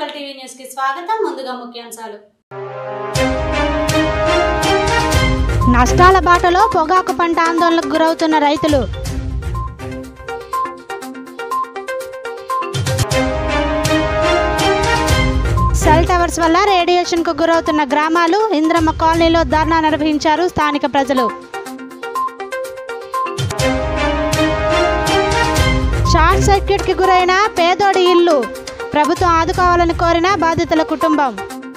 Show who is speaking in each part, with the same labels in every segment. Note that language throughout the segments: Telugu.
Speaker 1: లోకల్ టీవీ న్యూస్ కి స్వాగతం ముందుగా ముఖ్యాంశాలు
Speaker 2: నష్టాల బాటలో పొగాకు పంట ఆందోళనకు గురవుతున్న రైతులు సెల్ టవర్స్ వల్ల రేడియేషన్కు గురవుతున్న గ్రామాలు ఇంద్రమ్మ కాలనీలో ధర్నా నిర్వహించారు స్థానిక ప్రజలు షార్ట్ సర్క్యూట్కి గురైన పేదోడి ఇల్లు ప్రభుత్వం ఆదుకోవాలని కోరిన బాధితుల కుటుంబం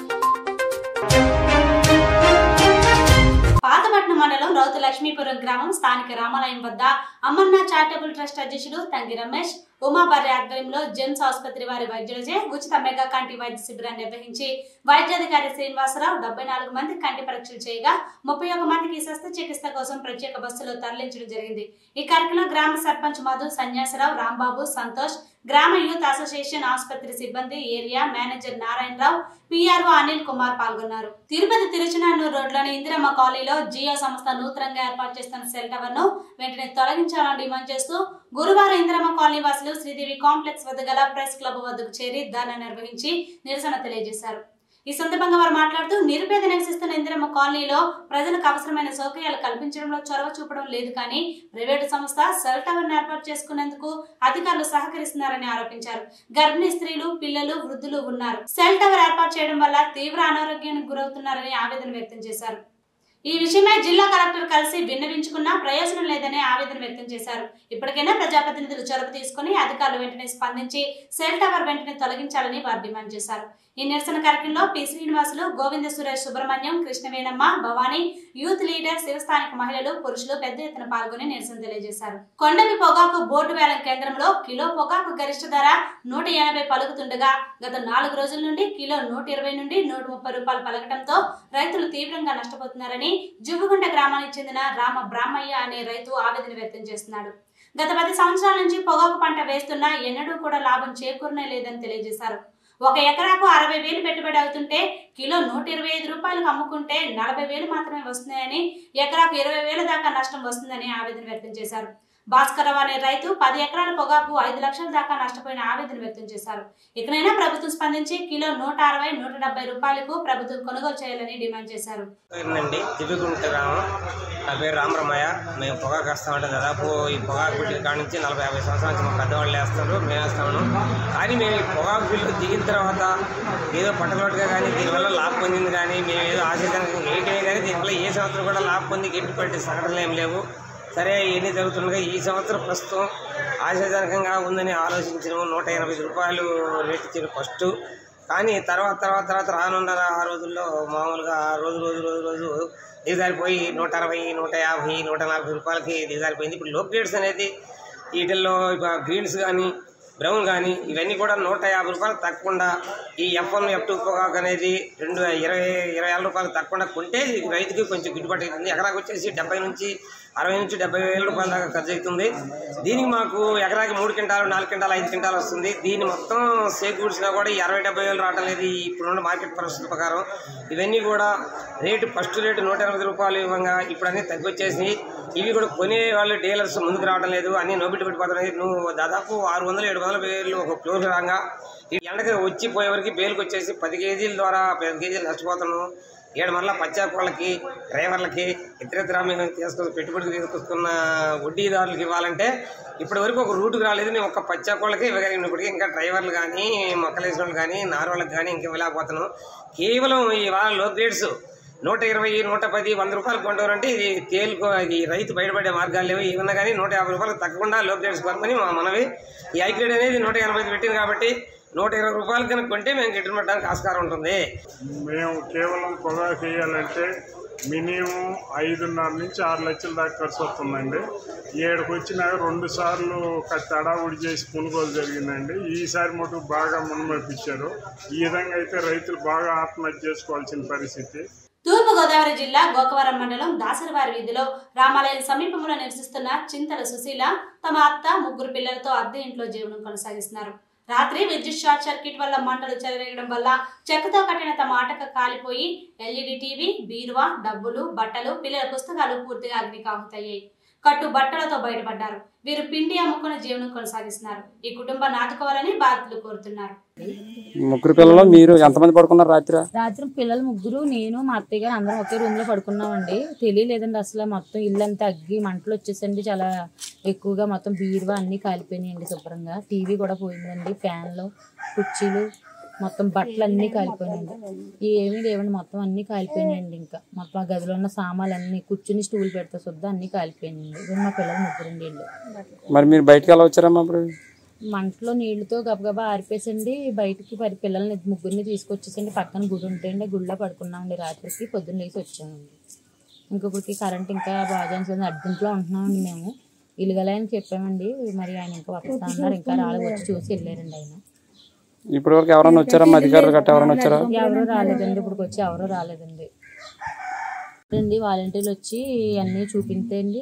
Speaker 1: పాతపట్నం మండలం రౌతు లక్ష్మీపురం గ్రామం స్థానిక రామాలయం వద్ద అమర్నాథ్ చారిటబుల్ ట్రస్ట్ అధ్యక్షుడు తంగి రమేష్ ఉమాభార్య ఆధ్వర్యంలో జెమ్స్ ఆసుపత్రి వారి వైద్యులచే ఉచిత మెగా కంటి వైద్య శిబిరాన్ని నిర్వహించి వైద్యాధికారి శ్రీనివాసరావు డెబ్బై నాలుగు మంది కంటి పరీక్షలు చేయగా ముప్పై ఒక మందికి శస్త్రచికిత్స కోసం ప్రత్యేక బస్సులో తరలించడం జరిగింది ఈ కార్యక్రమంలో గ్రామ సర్పంచ్ మధు సన్యాసరావు రాంబాబు సంతోష్ గ్రామ యూత్ అసోసియేషన్ ఆసుపత్రి సిబ్బంది area manager Narayana Rao PRO Anil Kumar పాల్గొన్నారు తిరుపతి తిరుచునానూరు రోడ్లోని ఇందిరమ్మ కాలనీలో జియో సంస్థ నూతనంగా ఏర్పాటు చేస్తున్న సెల్ టవర్ ను వెంటనే తొలగించాలని డిమాండ్ చేస్తూ గురువారం ఇందిరమ్మ కాలనీ వాసులు శ్రీదేవి కాంప్లెక్స్ వద్ద గల ప్రెస్ క్లబ్ వద్దకు చేరి ధర్నా నిర్వహించి నిరసన తెలియజేశారు ఈ సందర్భంగా వారు మాట్లాడుతూ నిరుపేద నివసిస్తున్న ఇందిరమ్మ కాలనీలో ప్రజలకు అవసరమైన సౌకర్యాలు కల్పించడంలో చొరవ చూపడం లేదు కానీ ప్రైవేటు సంస్థ సెల్ టవర్ ఏర్పాటు చేసుకునేందుకు అధికారులు సహకరిస్తున్నారని ఆరోపించారు గర్భిణీ స్త్రీలు పిల్లలు వృద్ధులు ఉన్నారు సెల్ టవర్ ఏర్పాటు చేయడం వల్ల తీవ్ర అనారోగ్యానికి గురవుతున్నారని ఆవేదన వ్యక్తం చేశారు ఈ విషయమై జిల్లా కలెక్టర్ కలిసి విన్నవించుకున్నా ప్రయోజనం లేదని ఆవేదన వ్యక్తం చేశారు ఇప్పటికైనా ప్రజాప్రతినిధులు చొరవ తీసుకుని అధికారులు వెంటనే స్పందించి సెల్ టవర్ వెంటనే తొలగించాలని వారు డిమాండ్ చేశారు ఈ నిరసన కార్యక్రమంలో P Srinivasulu Govinda Suresh Subrahmanyam Krishnavenamma Bhavani youth leader శివస్థానిక మహిళలు పురుషులు పెద్ద ఎత్తున పాల్గొని నిరసన తెలియజేశారు కొండమి పొగాకు బోర్డు వేలం కేంద్రంలో కిలో పొగాకు గరిష్ట ధర నూట ఎనభై పలుకుతుండగా గత నాలుగు రోజుల నుండి కిలో నూట ఇరవై నుండి నూట ముప్పై రూపాయలు పలకటంతో రైతులు తీవ్రంగా నష్టపోతున్నారని జువ్వగుంట గ్రామానికి చెందిన రామ బ్రాహ్మయ్య అనే రైతు ఆవేదన వ్యక్తం చేస్తున్నాడు గత పది సంవత్సరాల నుంచి పొగాకు పంట వేస్తున్నా ఎన్నడూ కూడా లాభం చేకూరనే లేదని తెలియజేశారు ఒక ఎకరాకు అరవై వేలు పెట్టుబడి అవుతుంటే కిలో నూట ఇరవై ఐదు రూపాయలకు అమ్ముకుంటే నలభై వేలు మాత్రమే వస్తున్నాయని ఎకరాకు ఇరవై వేల దాకా నష్టం వస్తుందని ఆవేదన వ్యక్తం చేశారు భాస్కరరావు అనే రైతు పది ఎకరాల పొగాకు ఐదు లక్షల దాకా నష్టపోయిన ఆవేదన వ్యక్తం చేశారు ఇకనైనా ప్రభుత్వం స్పందించి కిలో నూట అరవై నూట డెబ్బై రూపాయలకు ప్రభుత్వం కొనుగోలు చేయాలని డిమాండ్ చేశారు
Speaker 3: పేరునండి దివ్యగుంట గ్రామం నా పేరు రామరమయ్య మేము పొగాకు వేస్తామంటే దాదాపు ఈ పొగాకు బిల్లు కాడ నుంచి నలభై యాభై సంవత్సరాల నుంచి మా పెద్దవాళ్ళు వేస్తారు మేము వేస్తాము కానీ మేము ఈ పొగాకు బిల్లు దిగిన తర్వాత ఏదో పట్టుబట్టుగా కానీ దీనివల్ల లాభం పొందింది కానీ మేము ఏదో ఆశీర్వాదం వేయటమే కానీ దీనివల్ల ఏ సంవత్సరం కూడా లాభం పొంది ఎటువంటి సంఘటనలు ఏం లేవు సరే ఎన్ని జరుగుతుండగా ఈ సంవత్సరం ప్రస్తుతం ఆశాజనకంగా ఉందని ఆలోచించడం నూట ఎనభై రూపాయలు రేట్ ఇచ్చిన ఫస్ట్ కానీ తర్వాత తర్వాత తర్వాత రానున్న ఆ రోజుల్లో మామూలుగా రోజు రోజు రోజు రోజు దిగజారిపోయి నూట అరవై నూట యాభై నూట నలభై రూపాయలకి దిగజారిపోయింది ఇప్పుడు లో గ్రేడ్స్ అనేది వీటిల్లో ఇక గ్రీన్స్ కానీ బ్రౌన్ కానీ ఇవన్నీ కూడా నూట యాభై రూపాయలు తక్కకుండా ఈ ఎఫ్ వన్ ఎఫ్ టూ పొగాకు అనేది రెండు ఇరవై ఇరవై ఏళ్ళ రూపాయలు తక్కకుండా కొంటే రైతుకి కొంచెం గిట్టుబాటు అవుతుంది ఎకరాకి వచ్చేసి డెబ్బై నుంచి అరవై నుంచి డెబ్బై వేల రూపాయల దాకా ఖర్చు అవుతుంది దీనికి మాకు ఎకరాకి మూడు క్వింటాలు నాలుగు క్వింటాలు ఐదు క్వింటాలు వస్తుంది దీన్ని మొత్తం సేకూర్చినా కూడా ఈ అరవై డెబ్బై వేలు రావడం లేదు ఇప్పుడున్న మార్కెట్ పరిస్థితి ప్రకారం ఇవన్నీ కూడా రేటు ఫస్ట్ రేటు నూట ఎనభై రూపాయలు ఇవ్వంగా ఇప్పుడు అన్నీ తగ్గొచ్చేసి ఇవి కూడా కొనే వాళ్ళు డీలర్స్ ముందుకు రావడం లేదు అన్నీ నోబిటి పెట్టిపోతున్నాయి నువ్వు దాదాపు ఆరు వందలు ఏడు వందల వేలు ఒక ఫ్లోర్ రాగా ఈ ఎండకి వచ్చి పోయేవరకు బేలుకి వచ్చేసి పది కేజీల ద్వారా పది కేజీలు నష్టపోతున్నాం ఏడు మరలా పచ్చాకోళ్ళకి డ్రైవర్లకి ఇతరితర మేము తీసుకొచ్చి పెట్టుబడికి తీసుకొస్తున్న వడ్డీదారులకు ఇవ్వాలంటే ఇప్పటి వరకు ఒక రూటుకు రాలేదు మేము ఒక పచ్చాకోళ్ళకి ఇవ్వగలిగినప్పటికీ ఇంకా డ్రైవర్లు కానీ మొక్కలేసిన వాళ్ళు కానీ నారోళ్ళకి కానీ ఇంక ఇవ్వలేకపోతున్నాం కేవలం ఈ వాళ్ళ లో గ్రేడ్స్ నూట ఇరవై నూట పది వంద రూపాయలు కొంటారంటే ఇది తేలుకో ఈ రైతు బయటపడే మార్గాలు లేవు ఏమన్నా కానీ నూట యాభై రూపాయలకు తగ్గకుండా లో గ్రేడ్స్ కొనమని మా మనవి ఈ ఐ గ్రేడ్ అనేది నూట ఎనభై ఐదు పెట్టింది కాబట్టి నూట ఇరవై రూపాయలు కనుక కొంటే మేము గిట్టును పెట్టడానికి ఆస్కారం ఉంటుంది
Speaker 4: మేము కేవలం పొగాకు వేయాలంటే మినిమం ఐదున్నర నుంచి ఆరు లక్షల దాకా ఖర్చు వస్తుందండి ఏడుకు వచ్చినాక రెండు సార్లు తడావుడి చేసి కొనుగోలు జరిగిందండి ఈసారి మటుకు బాగా మునమపించారు ఈ విధంగా అయితే రైతులు బాగా ఆత్మహత్య చేసుకోవాల్సిన పరిస్థితి
Speaker 1: తూర్పు గోదావరి జిల్లా గోకవరం మండలం దాసరివారి వీధిలో రామాలయం సమీపంలో నివసిస్తున్న చింతల సుశీల తమ అత్త ముగ్గురు పిల్లలతో అద్దె ఇంట్లో జీవనం కొనసాగిస్తున్నారు రాత్రి విద్యుత్ షార్ట్ సర్క్యూట్ వల్ల మంటలు చెలరేగడం వల్ల చెక్కతో కట్టిన తమ ఆటక కాలిపోయి ఎల్ఈడి టీవీ బీరువా డబ్బులు బట్టలు పిల్లల పుస్తకాలు పూర్తిగా అగ్నికి ఆహుతయ్యాయి కట్టు బట్టలతో బయటపడ్డారు వీరు పిండి అమ్ముకుని జీవనం కొనసాగిస్తున్నారు ఈ కుటుంబాన్ని ఆదుకోవాలని బాధితులు కోరుతున్నారు
Speaker 5: ముగ్గురు పిల్లలు మీరు ఎంతమంది పడుకున్నారు రాత్రి
Speaker 6: రాత్రి పిల్లలు ముగ్గురు నేను మా అత్తయ్య గారు అందరం ఒకే రూమ్ లో పడుకున్నామండి తెలియలేదండి అసలు మొత్తం ఇల్లు అంతా అగ్గి మంటలు వచ్చేసండి చాలా ఎక్కువగా మొత్తం బీరువా అన్ని కాలిపోయినాయండి శుభ్రంగా టీవీ కూడా పోయిందండి ఫ్యాన్లు కుర్చీలు మొత్తం బట్టలు అన్ని కాలిపోయినాయండి ఏమీ లేవండి మొత్తం అన్ని కాలిపోయినాయండి ఇంకా మొత్తం ఆ గదిలో ఉన్న సామాన్లు అన్ని కూర్చుని స్టూల్ పెడతా సుద్దా అన్ని కాలిపోయినాయండి ఇది మా పిల్లలు ముగ్గురండి ఇల్లు
Speaker 5: మరి మీరు బయటకు ఎలా వచ్చారమ్మా అప్పుడు
Speaker 6: మంటలో నీళ్లతో గబగబా ఆరిపేసండి బయటికి పది పిల్లల్ని ముగ్గురిని తీసుకొచ్చేసండి పక్కన గుడి ఉంటేండి గుడిలో పడుకున్నామండి రాత్రికి పొద్దున్న లేచి వచ్చామండి ఇంకొకరికి కరెంట్ ఇంకా బాగా చేస్తుంది అర్జెంట్లో ఉంటున్నామండి మేము ఇలుగలే అని చెప్పామండి మరి ఆయన ఇంకా వస్తా అన్నారు ఇంకా రాలేదు వచ్చి చూసి వెళ్ళారండి ఆయన
Speaker 5: ఇప్పటి వరకు ఎవరైనా వచ్చారమ్మా అధికారులు గట్ట ఎవరైనా వచ్చారా
Speaker 6: ఎవరు రాలేదండి ఇప్పుడు వచ్చి ఎవరు రాలేదండి రండి వాలంటీర్లు వచ్చి అన్నీ చూపించండి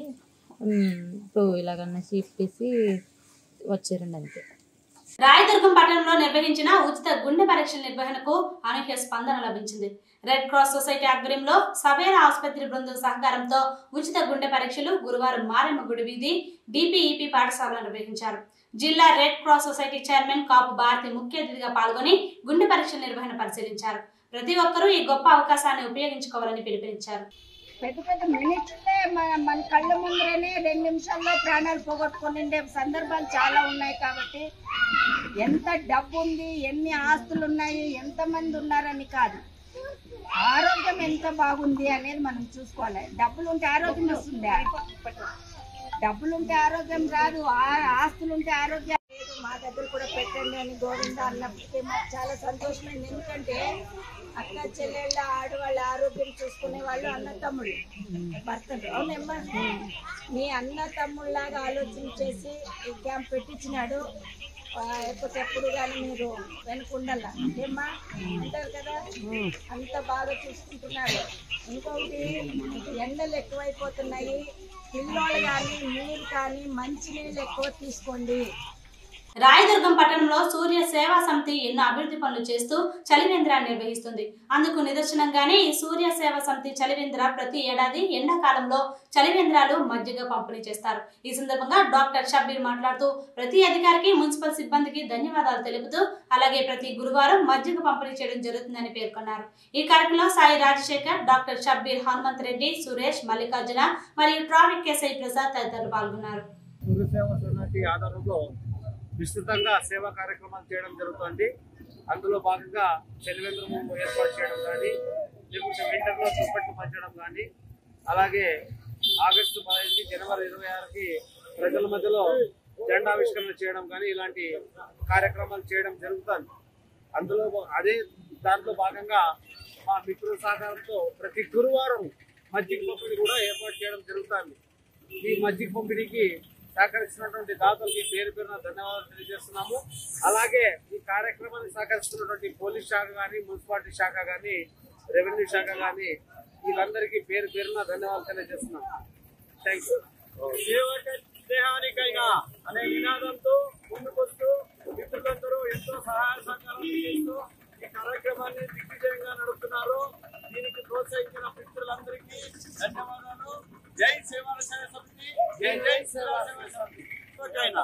Speaker 6: ఇలాగన్నా చెప్పేసి వచ్చారండి అంతే
Speaker 1: రాయదుర్గం పట్టణంలో నిర్వహించిన ఉచిత గుండె పరీక్షల నిర్వహణకు అనూహ్య స్పందన లభించింది రెడ్ క్రాస్ సొసైటీ ఆధ్వర్యంలో సవేరా ఆసుపత్రి బృందం సహకారంతో ఉచిత గుండె పరీక్షలు గురువారం మారెమ్మ గుడి వీధి డిపిఈపి పాఠశాలలో నిర్వహించారు జిల్లా red cross society chairman Kapu Bharati ముఖ్య అతిథిగా పాల్గొని గుండె పరీక్షల నిర్వహణ పరిశీలించారు ప్రతి ఒక్కరూ ఈ గొప్ప అవకాశాన్ని ఉపయోగించుకోవాలని పిలుపునిచ్చారు
Speaker 7: పెద్ద పెద్ద మినిట్లే మన మన కళ్ళ ముందరనే రెండు నిమిషాల్లో ప్రాణాలు పోగొట్టుకునే సందర్భాలు చాలా ఉన్నాయి కాబట్టి ఎంత డబ్బు ఉంది ఎన్ని ఆస్తులు ఉన్నాయి ఎంతమంది ఉన్నారని కాదు ఆరోగ్యం ఎంత బాగుంది అనేది మనం చూసుకోవాలి డబ్బులు ఉంటే ఆరోగ్యం వస్తుంది డబ్బులు ఉంటే ఆరోగ్యం రాదు ఆ- ఆస్తులు ఉంటే ఆరోగ్యం లేదు మా దగ్గర కూడా పెట్టండి అని గోవింద అన్నప్పటికీ మాకు చాలా సంతోషమైంది ఎందుకంటే అక్క చెల్లెళ్ళ ఆడవాళ్ళ ఆరోగ్యం చూసుకునే వాళ్ళు అన్న తమ్ముళ్ళు భర్తలు అవునమ్మా మీ అన్న తమ్ముళ్ళలాగా ఆలోచన చేసి ఈ క్యాంప్ పెట్టించినాడు ఆ, ఎప్పటికెప్పుడు కానీ మీరు వెనుకుండాల ఏమ్మా అంటారు కదా అంత బాగా చూసుకుంటున్నారు ఇంకొకటి ఎండలు ఎక్కువైపోతున్నాయి పిల్లోళ్ళు కానీ నీరు కానీ మంచినీళ్ళు ఎక్కువ తీసుకోండి
Speaker 1: రాయదుర్గం పట్టణంలో సూర్య సేవా సమితి ఎన్నో అభివృద్ధి పనులు చేస్తూ చలివేంద్రాన్ని నిర్వహిస్తుంది అందుకు నిదర్శనంగానే ఈ సూర్య సేవా సమితి చలివేంద్ర ప్రతి ఏడాది ఎండాకాలంలో చలివేంద్రాలు మజ్జిగ పంపిణీ చేస్తారు ఈ సందర్భంగా డాక్టర్ షబ్బీర్ మాట్లాడుతూ ప్రతి అధికారికి మున్సిపల్ సిబ్బందికి ధన్యవాదాలు తెలుపుతూ అలాగే ప్రతి గురువారం మజ్జిగ పంపిణీ చేయడం జరుగుతుందని పేర్కొన్నారు ఈ కార్యక్రమంలో సాయి రాజశేఖర్ డాక్టర్ షబ్బీర్ హనుమంత్ రెడ్డి సురేష్ మల్లికార్జున మరియు ట్రాఫిక్ ఎస్ఐ ప్రసాద్ తదితరులు పాల్గొన్నారు
Speaker 8: గురుసేవ సొసైటీ ఆధారంలో విస్తృతంగా సేవా కార్యక్రమాలు చేయడం జరుగుతుంది అందులో భాగంగా చలివేంద్రము ఏర్పాటు చేయడం కానీ లేకుంటే వింటర్లో దుప్పట్లు పంచడం కానీ అలాగే ఆగస్టు పదహైదుకి జనవరి ఇరవై ఆరుకి ప్రజల మధ్యలో జెండావిష్కరణ చేయడం కానీ ఇలాంటి కార్యక్రమాలు చేయడం జరుగుతుంది అందులో అదే దాంట్లో భాగంగా మా మిత్రుల సహకారంతో ప్రతి గురువారం మజ్జిగ పంపిణీ కూడా ఏర్పాటు చేయడం జరుగుతుంది ఈ మజ్జిగ పంపిణీకి సహకరిస్తున్నటువంటి దాతలకి పేరు పేరున ధన్యవాదాలు తెలియజేస్తున్నాము అలాగే ఈ కార్యక్రమాన్ని సహకరిస్తున్నటువంటి పోలీస్ శాఖ కానీ మున్సిపాలిటీ శాఖ కానీ రెవెన్యూ శాఖ కానీ వీళ్ళందరికీ పేరు పేరున ధన్యవాదాలు తెలియజేస్తున్నాము థ్యాంక్ యూ దేహానికైనా అనే నినాదంతో ముందుకొస్తూ మిత్రులందరూ ఎంతో సహాయ సహకారాలు చేస్తూ ఈ కార్యక్రమాన్ని దిగ్విజయంగా నడుపుతున్నారు దీనికి ప్రోత్సహించిన మిత్రులందరికీ ధన్యవాదాలు జై సేవల సేవ సమితి జై జై సేవా సేవ సమితి ఓకేనా?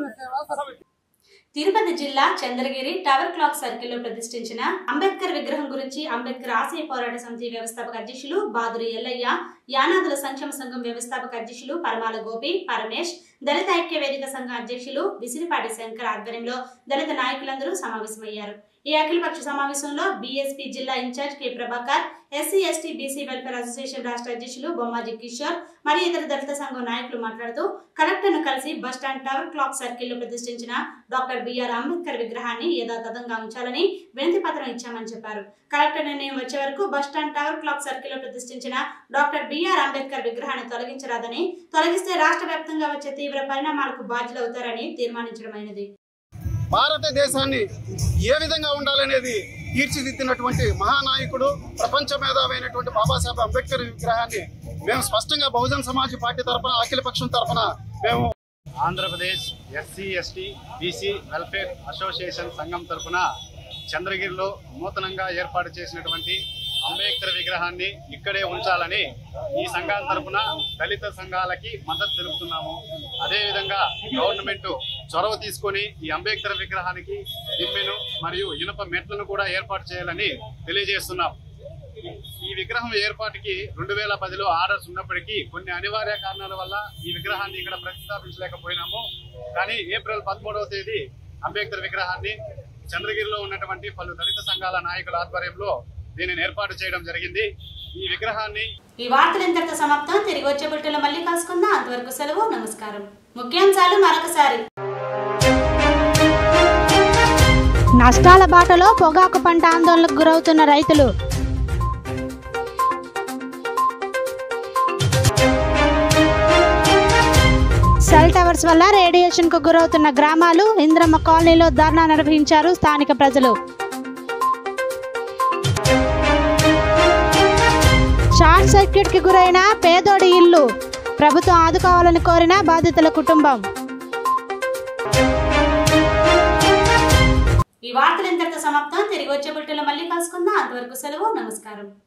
Speaker 8: సమితి
Speaker 1: తిరుపతి జిల్లా చంద్రగిరి టవర్ క్లాక్ సర్కిల్ లో ప్రతిష్ఠించిన అంబేద్కర్ విగ్రహం గురించి అంబేద్కర్ ఆశయ పోరాట సమితి వ్యవస్థాపక అధ్యక్షులు బాదురి ఎల్లయ్య యానాదుల సంక్షేమ సంఘం వ్యవస్థాపక అధ్యక్షులు పరమాల గోపి పరమేష్ దళిత ఐక్య వేదిక సంఘ అధ్యక్షులు విసిరిపాటి శంకర్ ఆధ్వర్యంలో దళిత నాయకులందరూ సమావేశమయ్యారు ఈ అఖిలపక్ష సమావేశంలో బీఎస్పీ జిల్లా in charge K Prabhakar SC ST BC welfare association రాష్ట్ర అధ్యక్షులు బొమ్మాజీ కిషోర్ మరియు ఇతర దళిత సంఘం నాయకులు మాట్లాడుతూ కలెక్టర్ ను కలిసి బస్టాండ్ టవర్ క్లాక్ సర్కిల్ లో ప్రతిష్ఠించిన డాక్టర్ బిఆర్ అంబేద్కర్ విగ్రహాన్ని యథాతథంగా ఉంచాలని వినతి పత్రం ఇచ్చామని చెప్పారు కలెక్టర్ నిర్ణయం వచ్చే వరకు బస్టాండ్ టవర్ క్లాక్ సర్కిల్ లో ప్రతిష్ఠించిన డాక్టర్ బిఆర్ అంబేద్కర్ విగ్రహాన్ని తొలగించరాదని తొలగిస్తే రాష్ట్ర వ్యాప్తంగా వచ్చే తీవ్ర పరిణామాలకు బాధ్యులవుతారని తీర్మానించడమైనది
Speaker 9: భారతదేశాన్ని ఏ విధంగా ఉండాలనేది తీర్చిదిద్దినటువంటి మహానాయకుడు ప్రపంచ మేధావైనటువంటి బాబాసాహెబ్ అంబేద్కర్ విగ్రహాన్ని మేము స్పష్టంగా బహుజన్ సమాజ్ పార్టీ తరఫున అఖిల పక్షం తరఫున మేము
Speaker 10: Andhra Pradesh SC ST BC welfare association సంఘం తరఫున చంద్రగిరిలో నూతనంగా ఏర్పాటు చేసినటువంటి అంబేద్కర్ విగ్రహాన్ని ఇక్కడే ఉంచాలని ఈ సంఘం తరపున దళిత సంఘాలకి మద్దతు తెలుపుతున్నాము అదేవిధంగా గవర్నమెంట్ చొరవ తీసుకొని ఈ అంబేద్కర్ విగ్రహానికి దిమ్మెను మరియు ఇనుప మెట్లను కూడా ఏర్పాటు చేయాలని తెలియజేస్తున్నాం ఈ విగ్రహం ఏర్పాటుకి రెండు వేల పదిలో ఆర్డర్స్ ఉన్నప్పటికీ కొన్ని అనివార్య కారణాల వల్ల ఈ విగ్రహాన్ని ఇక్కడ ప్రతిష్టాపించలేకపోయినాము కానీ ఏప్రిల్ పదమూడవ తేదీ అంబేద్కర్ విగ్రహాన్ని చంద్రగిరిలో ఉన్నటువంటి పలు దళిత సంఘాల నాయకుల ఆధ్వర్యంలో దీనిని ఏర్పాటు చేయడం జరిగింది ఈ విగ్రహాన్ని
Speaker 1: ఈ వార్తలు ఇంతటితో సమాప్తం తిరిగి వచ్చే బుట్టలో మళ్ళీ కలుసుకుందాం అంతవరకు సెలవు నమస్కారం ముఖ్యాంశాలు మరొకసారి
Speaker 2: నష్టాల బాటలో పొగాకు పంట ఆందోళనకు గురవుతున్న రైతులు సెల్ టవర్స్ వల్ల రేడియేషన్ కు గురవుతున్న గ్రామాలు ఇంద్రమ్మ కాలనీలో ధర్నా నిర్వహించారు స్థానిక ప్రజలు షార్ట్ సర్క్యూట్ కి గురైన పేదోడి ఇల్లు ప్రభుత్వం ఆదుకోవాలని కోరిన బాధితుల కుటుంబం
Speaker 1: ఈ వార్తలు ఇంతటితో సమాప్తం తిరిగి వచ్చే బుట్టలో మళ్ళీ కలుసుకుందాం అంతవరకు సెలవు నమస్కారం